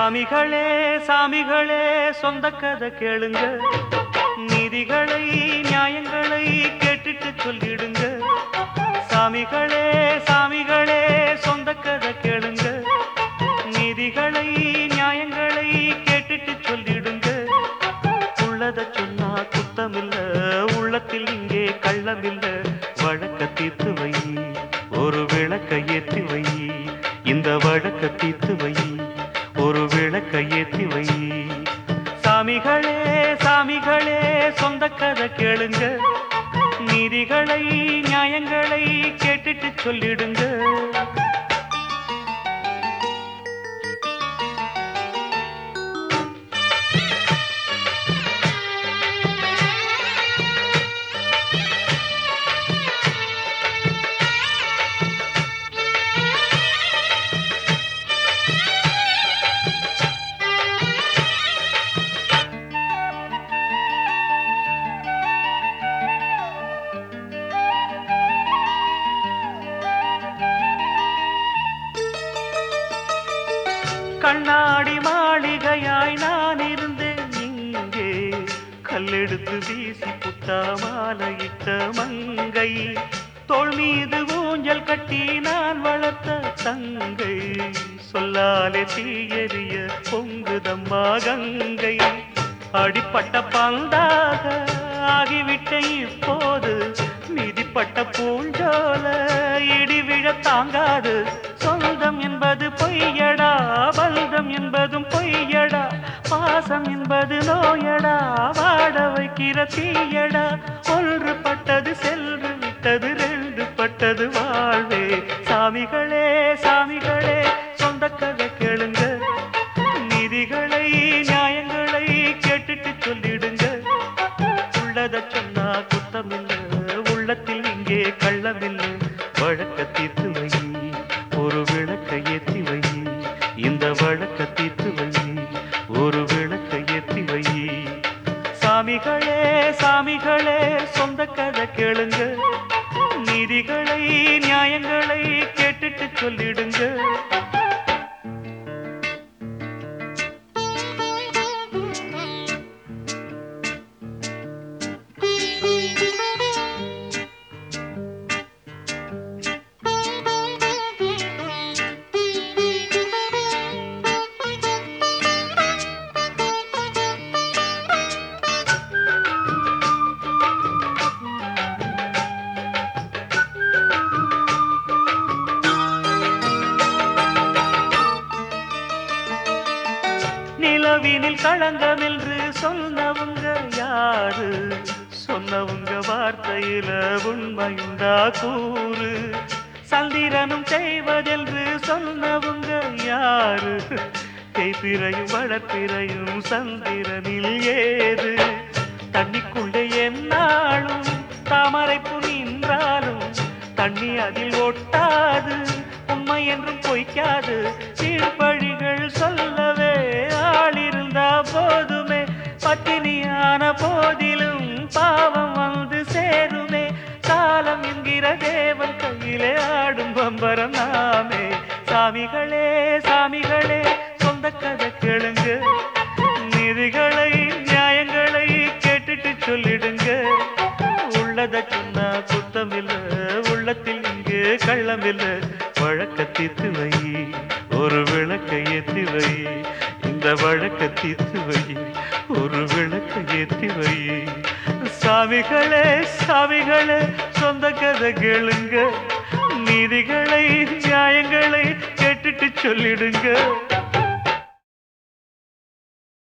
சாமிகளே சாமிகளே சொந்த கதை கேளுங்க நீதிகளை நியாயங்களை கேட்டுட்டு சொல்லிடுங்க சாமிகளே சாமிகளே சொந்த கதை கேளுங்க நீதிகளை நியாயங்களை கேட்டுட்டு சொல்லிடுங்க உள்ளத சொன்னா குத்தமில்ல உள்ளத்தில் இங்கே கள்ளமில்ல வழக்க தீர்த்து வை ஒரு விளக்க ஏற்றி வை இந்த வழக்க தீர்த்து வை ஒரு விளக்க ஏற்றி வை சாமிகளே சாமிகளே சொந்த கதை கேளுங்க நீதிகளை நியாயங்களை கேட்டுட்டு சொல்லிடுங்க கண்ணாடி மாளிகையாய் நான் இருந்தேன் இங்கே கல்லெடுத்து வீசி புட்டா மாலையிட்ட மங்கை தோள் மீது ஊஞ்சல் கட்டி நான் வளர்த்த தங்கை சொல்லாலே தீயெறிய பொங்குதம்மா கங்கை அடிப்பட்ட பந்தாக ஆகிவிட்ட இப்போது மிதிப்பட்ட பூஞ்சோல இடி விழ தாங்காது சொந்தம் என்பது பொய்யடா பந்தம் என்பதும் பொய்யடா பாசம் என்பது நோயடா வாட வைக்கிற தீயடா ஒன்று பட்டது சென்று விட்டது ரெண்டு பட்டது வாழ்வே சாமிகளே சாமிகளே சொந்த கதை கேளுங்க நீதிகளை நியாயங்களை கேட்டுட்டு சொல்லிடுங்க உள்ளத சொன்னா குத்தமில்ல உள்ளத்தில் இங்கே கள்ளமில்லை வழக்க தீர்த்து வை ஒரு விளக்க ஏற்றி வை இந்த வழக்க தீர்த்து வை ஒரு விளக்க ஏற்றி வை சாமிகளே சாமிகளே சொந்த கதை கேளுங்க நீதிகளை நியாயங்களை கேட்டுட்டு சொல்லிடுங்க நிலவினில் களங்கம் என்று சொன்னவங்க யாரு சொன்னவங்க வார்த்தையில உண்மையுண்டா கூறு சந்திரனும் செய்வதென்று சொன்னவங்க யாரு கைப்பிறையும் வளர்ப்பிறையும் சந்திரனில் ஏது தண்ணிக்குள்ளே என்னாலும் தாமரைப்பு நின்றாலும் தண்ணி அதில் ஒட்டாது உண்மை என்றும் பொய்க்காது கீழ்ப்பழிகள் சொல்லவே ஆளிருந்தா போதுமே பட்டினியான போதிலும் பாவம் வந்து சேருமே காலம் என்கிற தேவன் கையிலே ஆடும் பம்பரம் நாமே சாமிகளே சாமிகளே சொந்த கதை கேளுங்க நீதிகளை நியாயங்களை கேட்டுட்டு சொல்லிடுங்க உள்ளத சொன்னா குத்தமில்ல உள்ளத்தில் இங்கு கள்ளமில்ல வழக்க தீர்த்து வை ஒரு விளக்க ஏற்றி வை இந்த வழக்க தீர்த்து வை ஒரு விளக்க ஏற்றி வை சாமிகளே சாமிகளே சொந்த கதை கேளுங்க நீதிகளை நியாயங்களை கேட்டுட்டு சொல்லிடுங்க